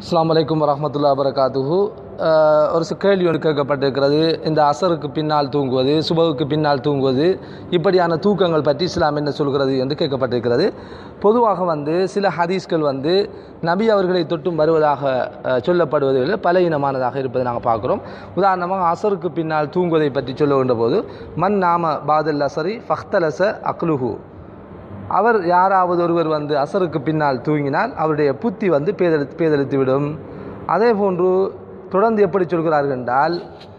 அஸ்ஸலாமு அலைக்கும் வரஹ்மத்துல்லாஹி வபரகாத்துஹு ஒரு சில கேள்வி ஒன்று கேட்கப்பட்டிருக்கிறது இந்த அசருக்கு பின்னால் தூங்குவது சுபகுக்கு பின்னால் தூங்குவது இப்படியான தூக்கங்கள் பற்றி இஸ்லாம் என்ன சொல்கிறது என்று கேட்கப்பட்டிருக்கிறது பொதுவாக வந்து சில ஹதீஸ்கள் வந்து நபி அவர்களை தொட்டும் வருவதாக அஹ், சொல்லப்படுவதில் பல இனமானதாக இருப்பதை நாங்கள் பார்க்குறோம் உதாரணமாக அசருக்கு பின்னால் தூங்குவதை பற்றி சொல்லுகின்ற போது மன் நாம பாதல் அசரி ஃபஹ்தலச அக்லுஹு அவர் யாராவது ஒருவர் வந்து அசருக்கு பின்னால் தூங்கினால் அவருடைய புத்தி வந்து பேதளி பேதளித்து விடும் அதே போன்று தொடர்ந்து எப்படி சொல்கிறார்கள் என்றால்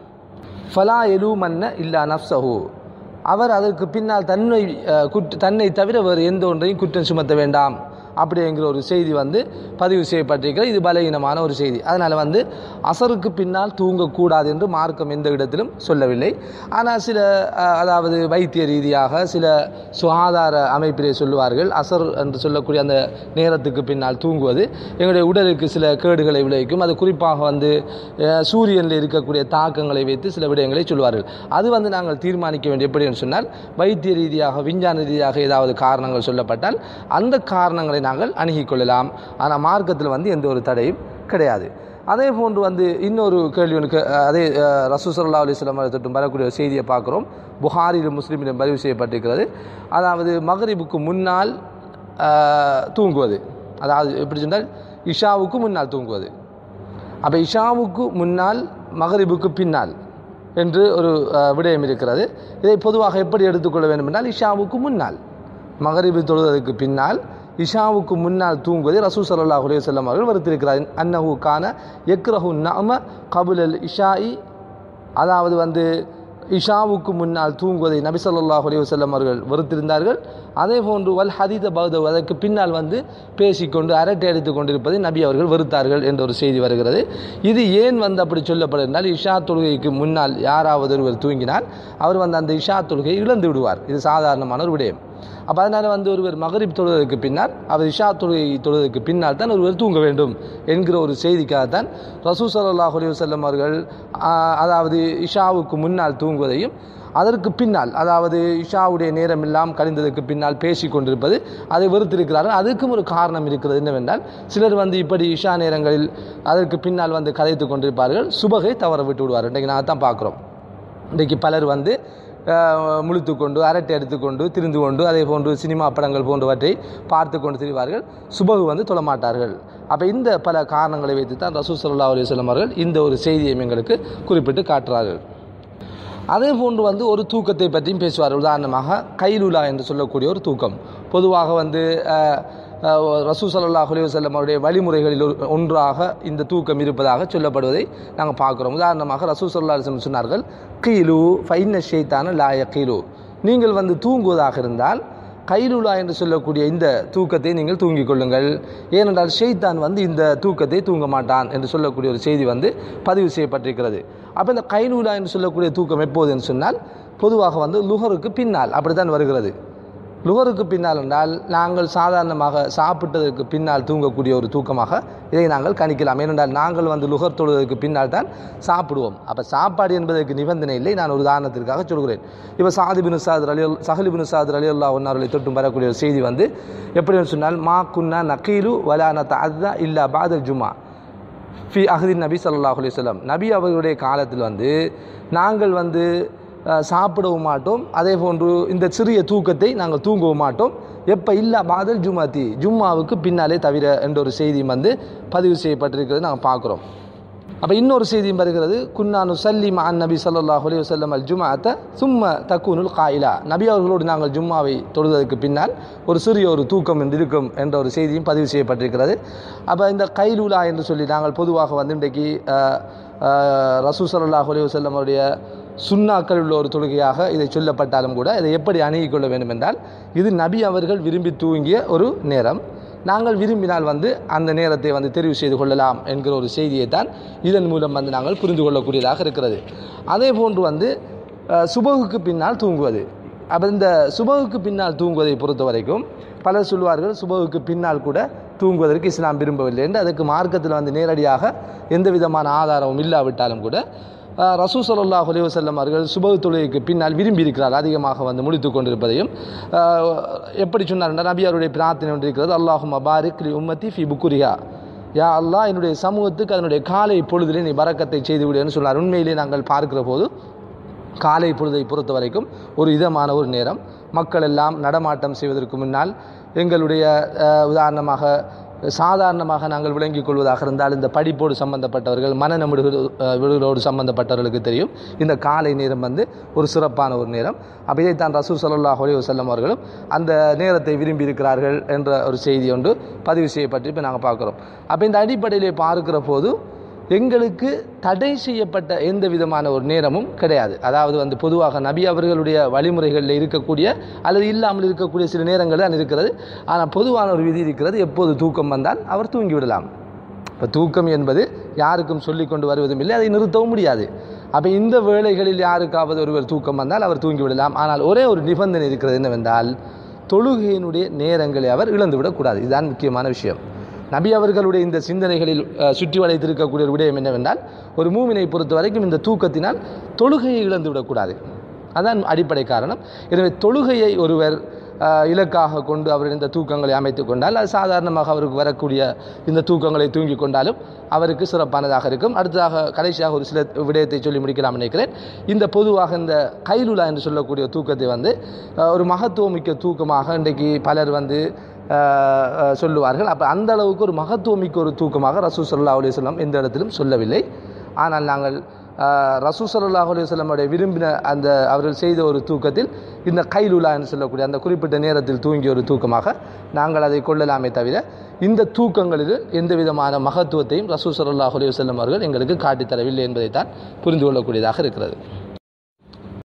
ஃபலா எலு மன்ன இல்லா நப்சஹு அவர் அதற்கு பின்னால் தன்னை அஹ், குற்ற தன்னை தவிர வேறு எந்த ஒன்றையும் குற்றம் சுமத்த வேண்டாம் அப்படிங்கிற ஒரு செய்தி வந்து பதிவு செய்யப்பட்டிருக்கிறது இது பலகீனமான ஒரு செய்தி அதனால் வந்து அசருக்கு பின்னால் தூங்கக்கூடாது என்று மார்க்கம் எந்த இடத்திலும் சொல்லவில்லை ஆனால் சில அஹ், அதாவது வைத்திய ரீதியாக சில சுகாதார அமைப்பிலே சொல்லுவார்கள் அசர் என்று சொல்லக்கூடிய அந்த நேரத்துக்கு பின்னால் தூங்குவது எங்களுடைய உடலுக்கு சில கேடுகளை விளைவிக்கும் அது குறிப்பாக வந்து அஹ், சூரியனில் இருக்கக்கூடிய தாக்கங்களை வைத்து சில விடயங்களை சொல்வார்கள் அது வந்து நாங்கள் தீர்மானிக்க வேண்டிய எப்படி என்று சொன்னால் வைத்திய ரீதியாக விஞ்ஞான ரீதியாக ஏதாவது காரணங்கள் சொல்லப்பட்டால் அந்த காரணங்களை நாங்கள் அணுகிக் கொள்ளலாம் ஆனால் மார்க்கத்தில் வந்து எந்த ஒரு தடையும் கிடையாது அதே போன்று வந்து இன்னொரு கேள்வி ஒன்று கே- அதே அஹ், ரசூ சல்லா அலிஸ்லாம் தொட்டும் வரக்கூடிய ஒரு செய்தியை பார்க்குறோம் புகாரிலும் முஸ்லீமிலும் பதிவு செய்யப்பட்டிருக்கிறது அதாவது மகரிபுக்கு முன்னால் அஹ், தூங்குவது அதாவது எப்படி சொன்னால் இஷாவுக்கு முன்னால் தூங்குவது அப்போ இஷாவுக்கு முன்னால் மகரிபுக்கு பின்னால் என்று ஒரு அஹ், விடயம் இருக்கிறது இதை பொதுவாக எப்படி எடுத்துக்கொள்ள வேண்டும் என்றால் இஷாவுக்கு முன்னால் மகரிபு தொழுவதற்கு பின்னால் இஷாவுக்கு முன்னால் தூங்குவதை ரசூ சல்லாஹ் அலையம் அவர்கள் வருத்திருக்கிறார் அன்னஹு கான எக்ரஹு நஅம கபுலல் இஷாஇ அதாவது வந்து இஷாவுக்கு முன்னால் தூங்குவதை நபி ஸல்லல்லாஹு அலைஹி வஸல்லம் அவர்கள் வெறுத்திருந்தார்கள் அதே போன்று வல் ஹதீத பௌதவ் அதற்கு பின்னால் வந்து பேசிக்கொண்டு அரட்டை அடித்துக் கொண்டிருப்பதை நபி அவர்கள் வெறுத்தார்கள் என்ற ஒரு செய்தி வருகிறது இது ஏன் வந்து அப்படி சொல்லப்படுகிறால் இஷா தொழுகைக்கு முன்னால் யாராவது ஒருவர் தூங்கினால் அவர் வந்து அந்த இஷா தொழுகையை இழந்து விடுவார் இது சாதாரணமான ஒரு விடயம் அப்போ அதனால் வந்து ஒருவர் மகரிப் தொழுவதற்கு பின்னால் அவர் இஷா தொழுகை தொழுவதற்கு பின்னால் தான் ஒருவர் தூங்க வேண்டும் என்கிற ஒரு செய்திக்காகத்தான் ரசூ சல்லாஹ் அலைஹி வஸல்லம் அவர்கள் ஆ, அதாவது இஷாவுக்கு முன்னால் தூங்குவதையும் அதற்கு பின்னால் அதாவது இஷாவுடைய நேரம் எல்லாம் கழிந்ததற்கு பின்னால் பேசி கொண்டிருப்பது அதை வெறுத்திருக்கிறார்கள் அதுக்கும் ஒரு காரணம் இருக்கிறது என்னவென்றால் சிலர் வந்து இப்படி இஷா நேரங்களில் அதற்கு பின்னால் வந்து கதைத்து கொண்டிருப்பார்கள் சுபகை தவற விட்டு விடுவார் இன்றைக்கு நாங்கள் தான் பார்க்குறோம் இன்றைக்கு பலர் வந்து அஹ், முழித்து கொண்டு அரட்டை எடுத்துக்கொண்டு திரிந்து கொண்டு அதே போன்று சினிமா படங்கள் போன்றவற்றை பார்த்து கொண்டு திரிவார்கள் சுபகு வந்து தொழமாட்டார்கள் அப்போ இந்த பல காரணங்களை வைத்து தான் ரசூ சல்லா அலுவலம் அவர்கள் இந்த ஒரு செய்தியை எங்களுக்கு குறிப்பிட்டு காட்டுறார்கள் அதே போன்று வந்து ஒரு தூக்கத்தை பற்றியும் பேசுவார் உதாரணமாக கைலுலா என்று சொல்லக்கூடிய ஒரு தூக்கம் பொதுவாக வந்து அஹ், அஹ், ரசூ சல்லாஹ் அலையுசல்லம் அவருடைய வழிமுறைகளில் ஒரு- ஒன்றாக இந்த தூக்கம் இருப்பதாக சொல்லப்படுவதை நாங்கள் பார்க்குறோம் உதாரணமாக ரசூ சல்லா அலிஸ்லம் சொன்னார்கள் கீலு ஃபைன ஷெய்தான லாய கீலு நீங்கள் வந்து தூங்குவதாக இருந்தால் கைலுலா என்று சொல்லக்கூடிய இந்த தூக்கத்தை நீங்கள் தூங்கிக் கொள்ளுங்கள் ஏனென்றால் ஷெய்தான் வந்து இந்த தூக்கத்தை தூங்க மாட்டான் என்று சொல்லக்கூடிய ஒரு செய்தி வந்து பதிவு செய்யப்பட்டிருக்கிறது அப்போ இந்த கைலூலா என்று சொல்லக்கூடிய தூக்கம் எப்போது என்று சொன்னால் பொதுவாக வந்து லுகருக்கு பின்னால் அப்படித்தான் வருகிறது லுகருக்கு பின்னால் என்றால் நாங்கள் சாதாரணமாக சாப்பிட்டதற்கு பின்னால் தூங்கக்கூடிய ஒரு தூக்கமாக இதை நாங்கள் கணிக்கலாம் ஏனென்றால் நாங்கள் வந்து லுகர் தொழுவதற்கு பின்னால் தான் சாப்பிடுவோம் அப்போ சாப்பாடு என்பதற்கு நிபந்தனை இல்லை நான் ஒரு உதாரணத்திற்காக சொல்கிறேன் இப்போ சாதிபின் சாதர் அலி சஹலிபின் சாதர் அலி அல்லா ஒன்னார்களை தொட்டும் வரக்கூடிய ஒரு செய்தி வந்து எப்படின்னு சொன்னால் மா குன்னா நக்கீலு வலான தஅதா இல்லா பாதல் ஜுமா ஃபி அஹ்தின் நபி ஸல்லல்லாஹு அலைஹி வஸல்லம் நபி அவர்களுடைய காலத்தில் வந்து நாங்கள் வந்து அஹ், சாப்பிடவும் மாட்டோம் அதே போன்று இந்த சிறிய தூக்கத்தை நாங்கள் தூங்கவும் மாட்டோம் எப்போ இல்லா பாதல் ஜுமாத்தி ஜும்மாவுக்கு பின்னாலே தவிர என்ற ஒரு செய்தியும் வந்து பதிவு செய்யப்பட்டிருக்கிறது நாங்கள் பார்க்குறோம் அப்போ இன்னொரு செய்தியும் வருகிறது குன்னானு சல்லிமா அன் நபி ஸல்லல்லாஹு அலைஹி வஸல்லம் அல் ஜுமாத்த சும்ம தக்கூனுல் காயிலா நபி அவர்களோடு நாங்கள் ஜும்மாவை தொழுவதற்கு பின்னால் ஒரு சிறிய ஒரு தூக்கம் என்று இருக்கும் என்ற ஒரு செய்தியும் பதிவு செய்யப்பட்டிருக்கிறது அப்போ இந்த கைலூலா என்று சொல்லி நாங்கள் பொதுவாக வந்து இன்றைக்கு அஹ், அஹ், ரசூ ஸல்லல்லாஹு அலைஹி வஸல்லம் அவருடைய சுன்னாக்கள் உள்ள ஒரு தொழுகையாக இதை சொல்லப்பட்டாலும் கூட இதை எப்படி அணுகிக் கொள்ள வேண்டும் என்றால் இது நபி அவர்கள் விரும்பி தூங்கிய ஒரு நேரம் நாங்கள் விரும்பினால் வந்து அந்த நேரத்தை வந்து தெரிவு செய்து கொள்ளலாம் என்கிற ஒரு செய்தியை தான் இதன் மூலம் வந்து நாங்கள் புரிந்து கொள்ளக்கூடியதாக இருக்கிறது அதே போன்று வந்து அஹ், சுபகுக்கு பின்னால் தூங்குவது அப்போ இந்த சுபகுக்கு பின்னால் தூங்குவதை பொறுத்த வரைக்கும் பலர் சொல்வார்கள் சுபகுக்கு பின்னால் கூட தூங்குவதற்கு இஸ்லாம் விரும்பவில்லை என்று அதுக்கு மார்க்கத்தில் வந்து நேரடியாக எந்த விதமான ஆதாரமும் இல்லாவிட்டாலும் கூட அஹ், ரசூ ஸல்லல்லாஹு அலைஹி வஸல்லம் அவர்கள் சுபகு தொழுகைக்கு பின்னால் விரும்பி இருக்கிறார் அதிகமாக வந்து முடித்துக் கொண்டிருப்பதையும் அஹ், எப்படி சொன்னார் நபி அவருடைய பிரார்த்தனை ஒன்று இருக்கிறது அல்லாஹும் பாரிக் லி உம்மத்தி ஃபி புக்குரியா யா அல்லாஹ் என்னுடைய சமூகத்துக்கு அதனுடைய காலை பொழுதிலே நீ பறக்கத்தை செய்து விடுன்னு சொன்னார் உண்மையிலே நாங்கள் பார்க்கிற போது காலை பொழுதை பொறுத்த வரைக்கும் ஒரு இதமான ஒரு நேரம் மக்கள் எல்லாம் நடமாட்டம் செய்வதற்கு முன்னால் எங்களுடைய அஹ், உதாரணமாக சாதாரணமாக நாங்கள் விளங்கிக் கொள்வதாக இருந்தால் இந்த படிப்போடு சம்பந்தப்பட்டவர்கள் மனநமிடுகளோடு சம்பந்தப்பட்டவர்களுக்கு தெரியும் இந்த காலை நேரம் வந்து ஒரு சிறப்பான ஒரு நேரம் அப்போ இதைத்தான் ரசூல் ஸல்லல்லாஹு அலைஹி வஸல்லம் அவர்களும் அந்த நேரத்தை விரும்பி இருக்கிறார்கள் என்ற ஒரு செய்தி ஒன்று பதிவு செய்யப்பட்டு இப்போ நாங்கள் பார்க்குறோம் அப்போ இந்த அடிப்படையிலே பார்க்கிற போது எங்களுக்கு தடை செய்யப்பட்ட எந்த விதமான ஒரு நேரமும் கிடையாது அதாவது வந்து பொதுவாக நபி அவர்களுடைய வழிமுறைகளில் இருக்கக்கூடிய அல்லது இல்லாமல் இருக்கக்கூடிய சில நேரங்கள் தான் இருக்கிறது ஆனால் பொதுவான ஒரு விதி இருக்கிறது எப்போது தூக்கம் வந்தால் அவர் தூங்கி விடலாம் இப்போ தூக்கம் என்பது யாருக்கும் சொல்லி கொண்டு வருவதும் இல்லை அதை நிறுத்தவும் முடியாது அப்போ இந்த வேளைகளில் யாருக்காவது ஒருவர் தூக்கம் வந்தால் அவர் தூங்கி விடலாம் ஆனால் ஒரே ஒரு நிபந்தனை இருக்கிறது என்னவென்றால் தொழுகையினுடைய நேரங்களை அவர் இழந்துவிடக்கூடாது இதுதான் முக்கியமான விஷயம் நபி அவர்களுடைய இந்த சிந்தனைகளில் அஹ், சுற்றி வளைத்திருக்கக்கூடிய ஒரு விடயம் என்னவென்றால் ஒரு மூமினை பொறுத்த வரைக்கும் இந்த தூக்கத்தினால் தொழுகையை இழந்து விடக்கூடாது அதான் அடிப்படை காரணம் எனவே தொழுகையை ஒருவர் அஹ், இலக்காக கொண்டு அவர் இந்த தூக்கங்களை அமைத்து கொண்டால் அது சாதாரணமாக அவருக்கு வரக்கூடிய இந்த தூக்கங்களை தூங்கி கொண்டாலும் அவருக்கு சிறப்பானதாக இருக்கும் அடுத்ததாக கடைசியாக ஒரு சில விடயத்தை சொல்லி முடிக்கலாம் நினைக்கிறேன் இந்த பொதுவாக இந்த கைலுலா என்று சொல்லக்கூடிய தூக்கத்தை வந்து அஹ், ஒரு மகத்துவமிக்க தூக்கமாக இன்றைக்கு பலர் வந்து அஹ், அஹ், சொல்லுவார்கள் அப்போ அந்த அளவுக்கு ஒரு மகத்துவமிக்க ஒரு தூக்கமாக ரசூ சல்லா அலுவலம் எந்த இடத்திலும் சொல்லவில்லை ஆனால் நாங்கள் அஹ், ரசூ சல்லாஹ் அலுவலமுடைய விரும்பின அந்த அவர்கள் செய்த ஒரு தூக்கத்தில் இந்த கைலுலா என்று சொல்லக்கூடிய அந்த குறிப்பிட்ட நேரத்தில் தூங்கிய ஒரு தூக்கமாக நாங்கள் அதை கொள்ளலாமே தவிர இந்த தூக்கங்களில் எந்த விதமான மகத்துவத்தையும் ரசூ சல்லாஹ் அலுவலம் அவர்கள் எங்களுக்கு காட்டித் தரவில்லை என்பதைத்தான் புரிந்து கொள்ளக்கூடியதாக இருக்கிறது